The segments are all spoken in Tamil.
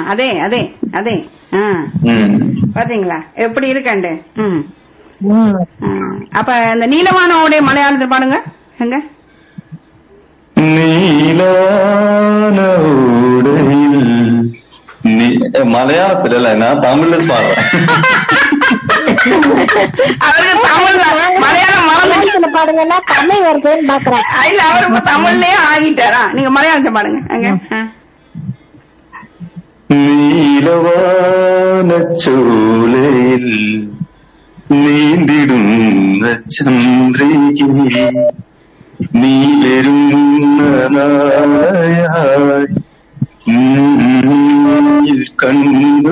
அதே அதே அதே ஆ ம். பாத்தீங்களா எப்படி இருக்கண்டு ம் ம். ஆ. அப்ப இந்த நீலமான ஓடைய மலையாளத்தில் பாடுங்க எங்க നീലാന ഉടയിൽ നീ- മലയാളത്തിലല്ല ഞാൻ തമിഴിൽ പാടുறேன் அவருக்கு தமிழ் தான். மலையாளம் மறந்து மலையாளத்துல பாடுங்கன்னா தமிழ் வருதுன்னு பாக்குறேன் இல்ல அவர் இப்ப தமிழ்லயே ஆகிட்டாரா நீங்க மலையாளத்தை பாடுங்க அங்க ஆ. നീലവാന ചോലയിൽ നീന്തിടുന്ന ചന്ദ്രികയെ നീലരുന്ന നാളയായി മുന്നിൽ കണ്ടു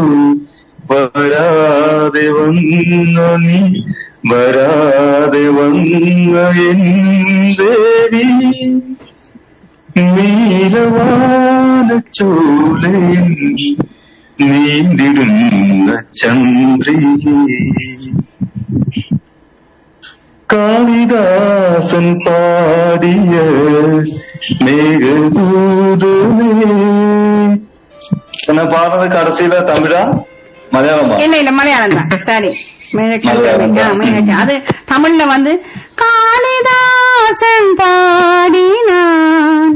വരാതെ വന്ന നീ വരാതെ വന്ന എൻ ദേവി നീലവാനച്ചോലയിൽ നീന്തിടുന്ന ചന്ദ്രികയെ കാളിദാസൻ പാടിയ മേഘദൂതമേ என்ன பாடுறது கடைசியில தமிழா மலையாளமா இல்ல இல்ல மலையாளம் தான் சரி மீனாட்சி மலையாளம் ஆ, தான். மீனாட்சி அது தமிழ்ல வந்து காளிதாசன் பாடினான்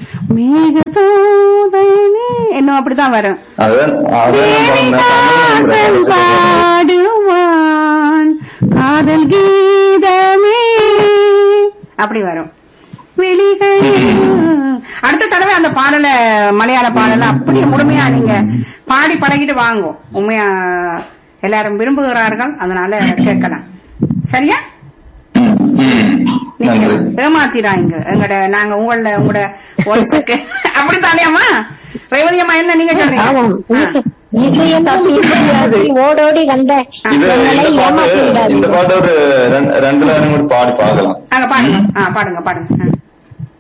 மேகதூதனே இன்னும் அப்படிதான் வரும் அதான் அதான் நான் காளிதாசன் பாடினேன். பாடுவான் காதல் கீதமே அப்படி வரும் விழிகளில் அடுத்த தடவை அந்த பாடல மலையாள பாடல அப்படியே முழுமையா நீங்க பாடி பழகிட்டு வாங்கும் உண்மையா எல்லாரும் விரும்புகிறார்கள் அதனால கேட்கலாம் சரியா ம், ம். நீங்க நன்றி ஏமாத்திடாங்க எங்கட நாங்க உங்கள உங்களோட voice-க்கு. அப்படித்தானேம்மா ரேவதி அம்மா என்ன நீங்க ஆமாம் சொல்றீங்க இது என்ன முடியாது ஓடோடி வந்த இது எங்களை இந்த பாட்டு ஏமாத்தி இந்த விடாதீங்க பாட்டு ஒரு ரெண்டு- ரெண்டு லைன் கூட பாடி பார்க்கலாம் நாங்க பாடுங்க ஆ பாடுங்க பாடுங்க ஆ.